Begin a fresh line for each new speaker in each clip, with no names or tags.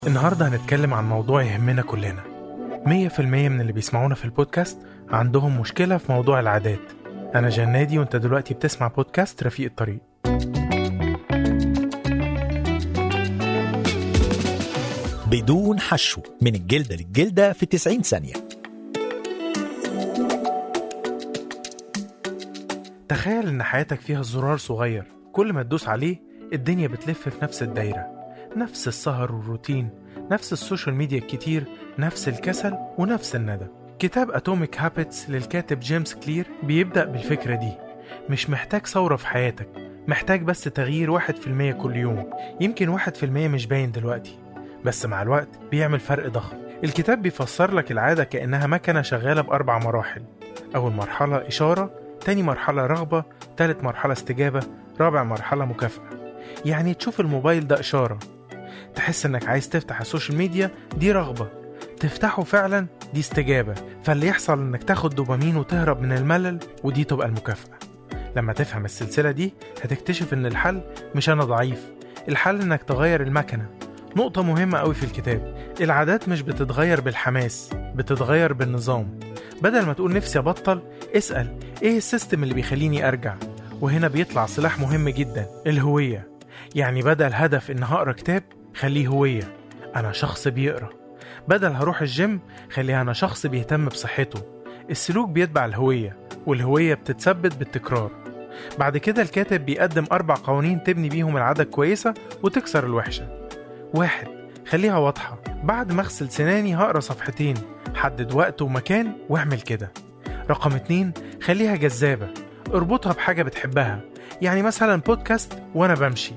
النهاردة هنتكلم عن موضوع يهمنا كلنا مية في المية من اللي بيسمعونا في البودكاست عندهم مشكلة في موضوع العادات أنا جنادي وأنت دلوقتي بتسمع بودكاست رفيق الطريق
بدون حشو من الجلدة للجلدة في 90 ثانية
تخيل إن حياتك فيها زرار صغير كل ما تدوس عليه الدنيا بتلف في نفس الدايرة نفس السهر والروتين نفس السوشيال ميديا الكتير نفس الكسل ونفس الندم كتاب أتوميك هابتس للكاتب جيمس كلير بيبدأ بالفكرة دي مش محتاج ثورة في حياتك محتاج بس تغيير واحد في المية كل يوم يمكن واحد في المية مش باين دلوقتي بس مع الوقت بيعمل فرق ضخم الكتاب بيفسر لك العادة كأنها مكنة شغالة بأربع مراحل أول مرحلة إشارة تاني مرحلة رغبة تالت مرحلة استجابة رابع مرحلة مكافأة يعني تشوف الموبايل ده إشارة تحس إنك عايز تفتح السوشيال ميديا دي رغبة تفتحه فعلا دي استجابة فاللي يحصل إنك تاخد دوبامين وتهرب من الملل ودي تبقى المكافأة لما تفهم السلسلة دي هتكتشف إن الحل مش أنا ضعيف الحل إنك تغير المكنة نقطة مهمة أوي في الكتاب العادات مش بتتغير بالحماس بتتغير بالنظام بدل ما تقول نفسي أبطل اسأل إيه السيستم اللي بيخليني أرجع وهنا بيطلع سلاح مهم جدا الهوية يعني بدل هدف إن هقرا كتاب خليه هوية أنا شخص بيقرا بدل هروح الجيم خليها أنا شخص بيهتم بصحته السلوك بيتبع الهوية والهوية بتتثبت بالتكرار بعد كده الكاتب بيقدم أربع قوانين تبني بيهم العادة كويسة وتكسر الوحشة واحد خليها واضحة بعد ما اغسل سناني هقرا صفحتين حدد وقت ومكان واعمل كده رقم اتنين خليها جذابة اربطها بحاجة بتحبها يعني مثلا بودكاست وانا بمشي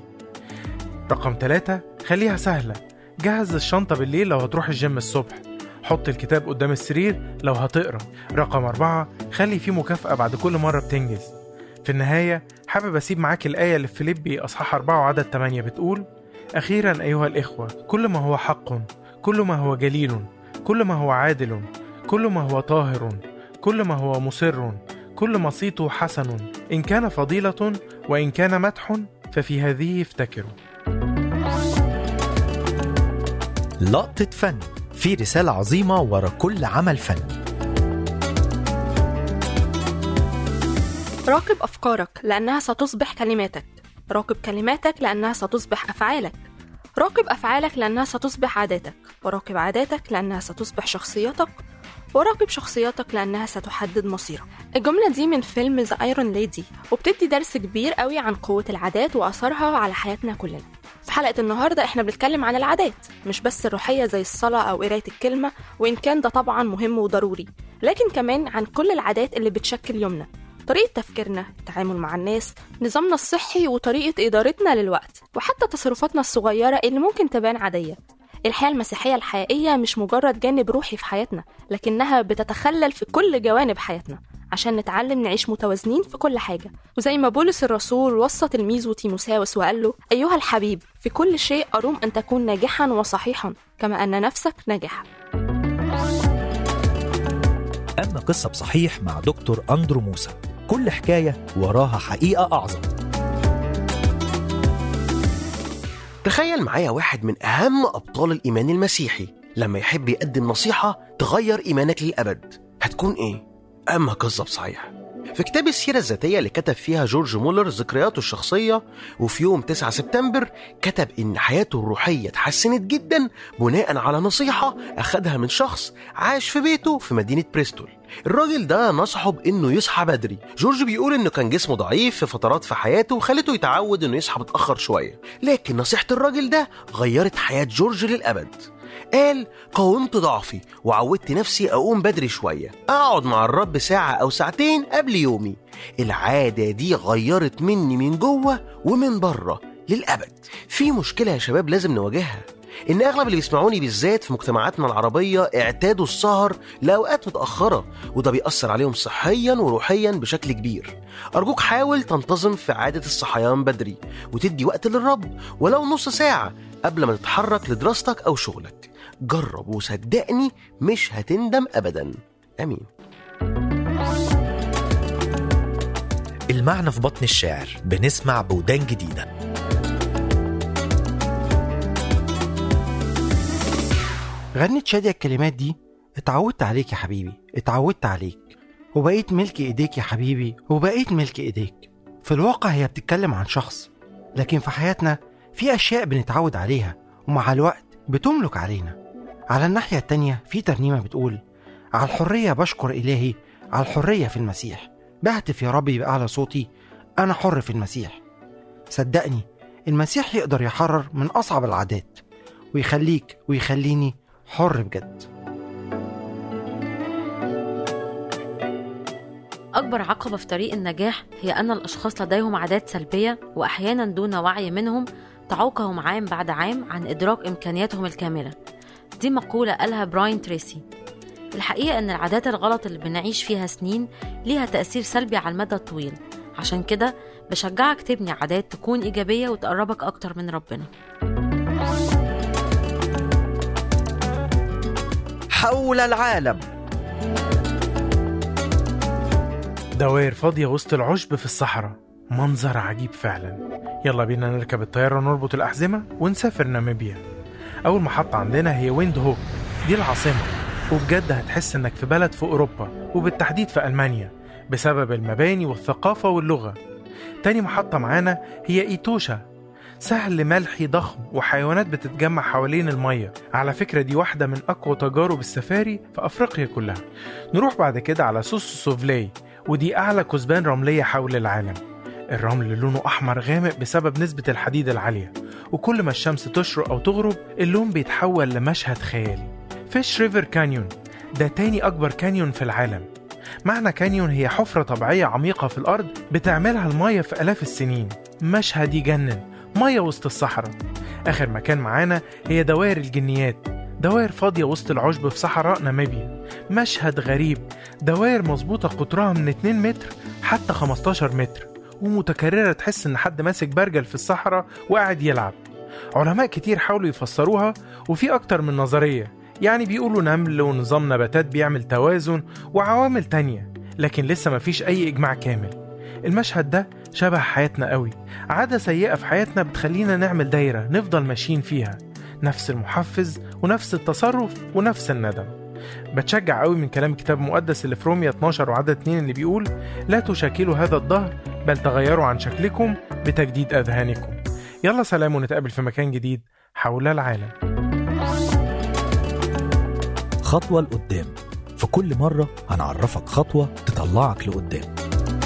رقم ثلاثة خليها سهلة جهز الشنطة بالليل لو هتروح الجيم الصبح حط الكتاب قدام السرير لو هتقرا رقم أربعة خلي فيه مكافأة بعد كل مرة بتنجز في النهاية حابب أسيب معاك الآية اللي في فيليبي أصحاح أربعة وعدد 8 بتقول أخيرا أيها الإخوة كل ما هو حق كل ما هو جليل كل ما هو عادل كل ما هو طاهر كل ما هو مصر كل ما صيته حسن إن كان فضيلة وإن كان مدح ففي هذه افتكروا
لقطة فن في رسالة عظيمة ورا كل عمل فن
راقب أفكارك لأنها ستصبح كلماتك راقب كلماتك لأنها ستصبح أفعالك راقب أفعالك لأنها ستصبح عاداتك وراقب عاداتك لأنها ستصبح شخصيتك وراقب شخصياتك لأنها ستحدد مصيرك الجملة دي من فيلم ذا ايرون ليدي وبتدي درس كبير قوي عن قوة العادات وأثرها على حياتنا كلنا في حلقة النهاردة احنا بنتكلم عن العادات مش بس الروحية زي الصلاة أو قراية الكلمة وإن كان ده طبعا مهم وضروري لكن كمان عن كل العادات اللي بتشكل يومنا طريقة تفكيرنا، التعامل مع الناس، نظامنا الصحي وطريقة إدارتنا للوقت وحتى تصرفاتنا الصغيرة اللي ممكن تبان عادية الحياة المسيحية الحقيقية مش مجرد جانب روحي في حياتنا لكنها بتتخلل في كل جوانب حياتنا عشان نتعلم نعيش متوازنين في كل حاجة وزي ما بولس الرسول وصى تلميذه تيموساوس وقال له أيها الحبيب في كل شيء أروم أن تكون ناجحا وصحيحا كما أن نفسك ناجحة
أما قصة بصحيح مع دكتور أندرو موسى كل حكاية وراها حقيقة أعظم
تخيل معايا واحد من أهم أبطال الإيمان المسيحي لما يحب يقدم نصيحة تغير إيمانك للأبد هتكون إيه؟ أما قصة بصحيح في كتاب السيرة الذاتية اللي كتب فيها جورج مولر ذكرياته الشخصية وفي يوم 9 سبتمبر كتب إن حياته الروحية اتحسنت جدا بناء على نصيحة أخدها من شخص عاش في بيته في مدينة بريستول الراجل ده نصحه بانه يصحى بدري جورج بيقول انه كان جسمه ضعيف في فترات في حياته وخلته يتعود انه يصحى متاخر شويه لكن نصيحه الراجل ده غيرت حياه جورج للابد قال قاومت ضعفي وعودت نفسي اقوم بدري شويه اقعد مع الرب ساعه او ساعتين قبل يومي العاده دي غيرت مني من جوه ومن بره للابد في مشكله يا شباب لازم نواجهها ان اغلب اللي بيسمعوني بالذات في مجتمعاتنا العربيه اعتادوا السهر لاوقات متاخره وده بيأثر عليهم صحيا وروحيا بشكل كبير ارجوك حاول تنتظم في عاده الصحيان بدري وتدي وقت للرب ولو نص ساعه قبل ما تتحرك لدراستك او شغلك جرب وصدقني مش هتندم ابدا امين
المعنى في بطن الشاعر بنسمع بودان جديدة
غنت شادية الكلمات دي اتعودت عليك يا حبيبي اتعودت عليك وبقيت ملك ايديك يا حبيبي وبقيت ملك ايديك في الواقع هي بتتكلم عن شخص لكن في حياتنا في أشياء بنتعود عليها ومع الوقت بتملك علينا على الناحية التانية في ترنيمة بتقول على الحرية بشكر إلهي على الحرية في المسيح بهتف يا ربي بأعلى صوتي أنا حر في المسيح صدقني المسيح يقدر يحرر من أصعب العادات ويخليك ويخليني حر بجد
أكبر عقبة في طريق النجاح هي أن الأشخاص لديهم عادات سلبية وأحيانا دون وعي منهم تعوقهم عام بعد عام عن إدراك إمكانياتهم الكاملة دي مقولة قالها براين تريسي الحقيقة أن العادات الغلط اللي بنعيش فيها سنين ليها تأثير سلبي على المدى الطويل عشان كده بشجعك تبني عادات تكون إيجابية وتقربك أكتر من ربنا
حول العالم
دوائر فاضية وسط العشب في الصحراء منظر عجيب فعلا يلا بينا نركب الطيارة ونربط الأحزمة ونسافر ناميبيا أول محطة عندنا هي ويند هوك دي العاصمة وبجد هتحس إنك في بلد في أوروبا وبالتحديد في ألمانيا بسبب المباني والثقافة واللغة تاني محطة معانا هي إيتوشا سهل ملحي ضخم وحيوانات بتتجمع حوالين المية على فكرة دي واحدة من أقوى تجارب السفاري في أفريقيا كلها نروح بعد كده على سوسو سوفلي ودي أعلى كثبان رملية حول العالم الرمل لونه أحمر غامق بسبب نسبة الحديد العالية وكل ما الشمس تشرق أو تغرب اللون بيتحول لمشهد خيالي فيش ريفر كانيون ده تاني أكبر كانيون في العالم معنى كانيون هي حفرة طبيعية عميقة في الأرض بتعملها المية في آلاف السنين مشهد يجنن مية وسط الصحراء آخر مكان معانا هي دوائر الجنيات دوائر فاضية وسط العشب في صحراء ناميبيا مشهد غريب دوائر مظبوطة قطرها من 2 متر حتى 15 متر ومتكررة تحس إن حد ماسك برجل في الصحراء وقاعد يلعب علماء كتير حاولوا يفسروها وفي أكتر من نظرية يعني بيقولوا نمل ونظام نباتات بيعمل توازن وعوامل تانية لكن لسه مفيش أي إجماع كامل المشهد ده شبه حياتنا قوي عادة سيئة في حياتنا بتخلينا نعمل دايرة نفضل ماشيين فيها نفس المحفز ونفس التصرف ونفس الندم بتشجع قوي من كلام الكتاب المقدس اللي في رومية 12 وعدد 2 اللي بيقول لا تشاكلوا هذا الدهر بل تغيروا عن شكلكم بتجديد أذهانكم يلا سلام ونتقابل في مكان جديد حول العالم
خطوة لقدام في كل مرة هنعرفك خطوة تطلعك لقدام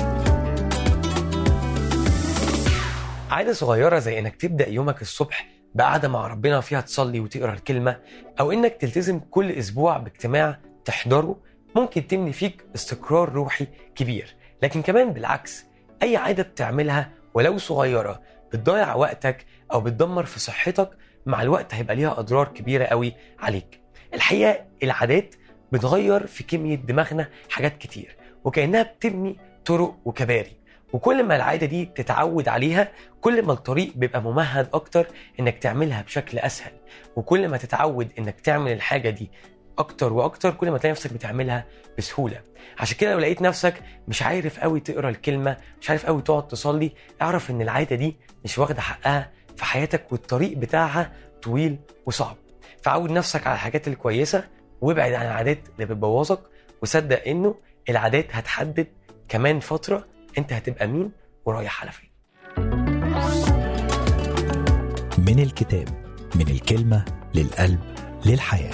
عادة صغيرة زي إنك تبدأ يومك الصبح بقعدة مع ربنا فيها تصلي وتقرأ الكلمة أو إنك تلتزم كل أسبوع باجتماع تحضره ممكن تبني فيك استقرار روحي كبير لكن كمان بالعكس أي عادة بتعملها ولو صغيرة بتضيع وقتك أو بتدمر في صحتك مع الوقت هيبقى ليها أضرار كبيرة قوي عليك الحقيقة العادات بتغير في كمية دماغنا حاجات كتير وكأنها بتبني طرق وكباري وكل ما العادة دي تتعود عليها كل ما الطريق بيبقى ممهد أكتر إنك تعملها بشكل أسهل وكل ما تتعود إنك تعمل الحاجة دي أكتر وأكتر كل ما تلاقي نفسك بتعملها بسهولة عشان كده لو لقيت نفسك مش عارف قوي تقرا الكلمة مش عارف قوي تقعد تصلي اعرف إن العادة دي مش واخدة حقها في حياتك والطريق بتاعها طويل وصعب فعود نفسك على الحاجات الكويسة وابعد عن العادات اللي بتبوظك وصدق إنه العادات هتحدد كمان فترة انت هتبقى مين ورايح على فين
من الكتاب من الكلمة للقلب للحياة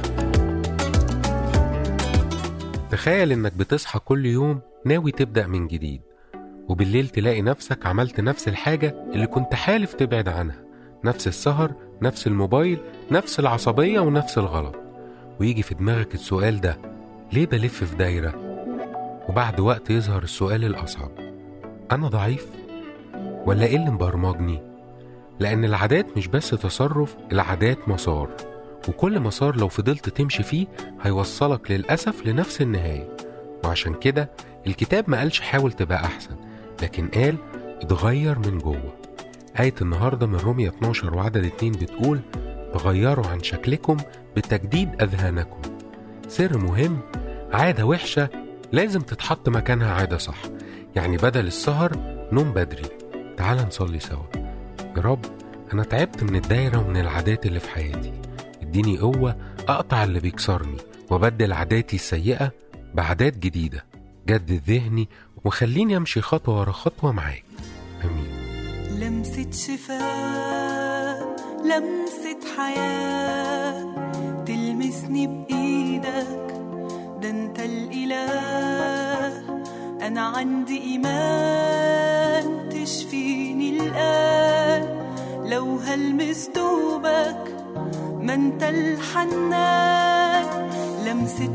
تخيل إنك بتصحى كل يوم ناوي تبدأ من جديد وبالليل تلاقي نفسك عملت نفس الحاجة اللي كنت حالف تبعد عنها نفس السهر نفس الموبايل نفس العصبية ونفس الغلط ويجي في دماغك السؤال ده ليه بلف في دايرة وبعد وقت يظهر السؤال الأصعب أنا ضعيف ولا إيه اللي مبرمجني لأن العادات مش بس تصرف العادات مسار وكل مسار لو فضلت تمشي فيه هيوصلك للأسف لنفس النهاية وعشان كده الكتاب ما قالش حاول تبقى أحسن لكن قال اتغير من جوه آية النهاردة من رومية 12 وعدد 2 بتقول تغيروا عن شكلكم بتجديد أذهانكم سر مهم عادة وحشة لازم تتحط مكانها عادة صح يعني بدل السهر نوم بدري تعال نصلي سوا يا رب أنا تعبت من الدايرة ومن العادات اللي في حياتي اديني قوة أقطع اللي بيكسرني وأبدل عاداتي السيئة بعادات جديدة جدد ذهني وخليني أمشي خطوة ورا خطوة معاك آمين
لمسة شفاء لمسة حياة تلمسني بإيدك ده أنت الإله أنا عندي إيمان تشفيني الآن لو هلمس دوبك ما أنت الحنان لمسة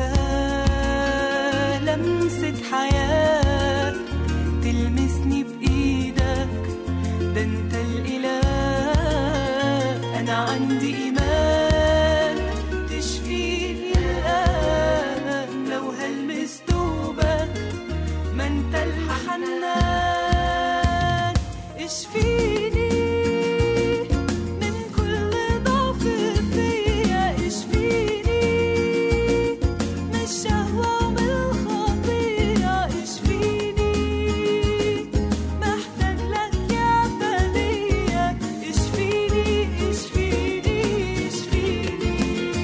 شفاء لمسة حياة تلمسني بإيدك ده انت الاله انا عندي ايمان تشفيني الان لو هلمس دوبك ما انت الحنان اشفيني من كل ضعف فيا اشفيني من الشهوة ومن الخطية اشفيني محتاج لك يا فدية اشفيني اشفيني اشفيني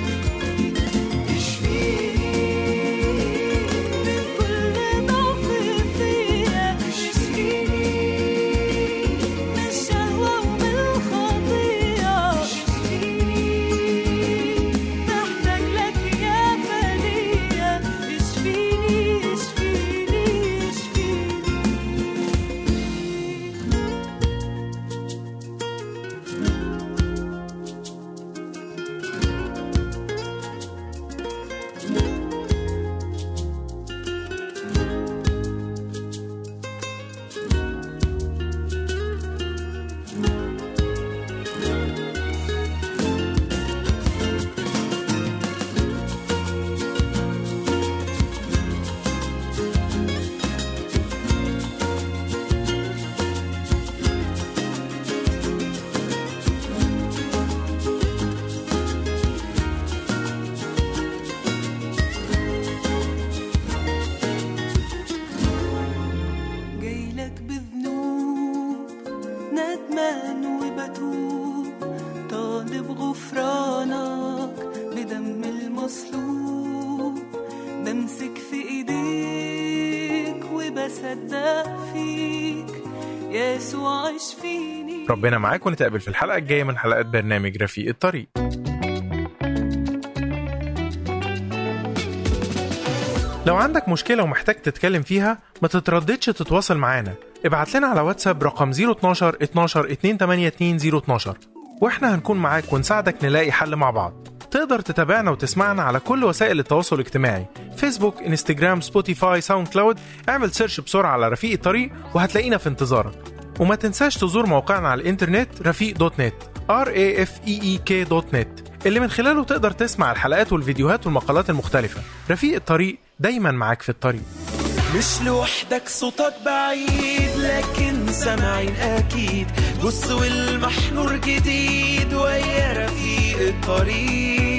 اشفيني من كل ضعف فيا اشفيني من الشهوة ومن الخطية اشفيني محتاج لك يا فدية اشفيني اشفيني اشفيني جايلك بذنوب ندمان وبتوب طالب غفرانك بدم المصلوب بمسك في ايديك وبصدق فيك يسوع اشفيني
ربنا معاك ونتقابل في الحلقة الجاية من حلقات برنامج رفيق الطريق لو عندك مشكلة ومحتاج تتكلم فيها ما تترددش تتواصل معانا ابعت لنا على واتساب رقم 012 12 282 012 واحنا هنكون معاك ونساعدك نلاقي حل مع بعض تقدر تتابعنا وتسمعنا على كل وسائل التواصل الاجتماعي فيسبوك انستجرام سبوتيفاي ساوند كلاود اعمل سيرش بسرعة على رفيق الطريق وهتلاقينا في انتظارك وما تنساش تزور موقعنا على الانترنت رفيق دوت نت r a f e e k دوت نت اللي من خلاله تقدر تسمع الحلقات والفيديوهات والمقالات المختلفة رفيق الطريق دايما معاك في الطريق
مش لوحدك صوتك بعيد لكن سامعين اكيد بص والمحنور جديد ويا رفيق الطريق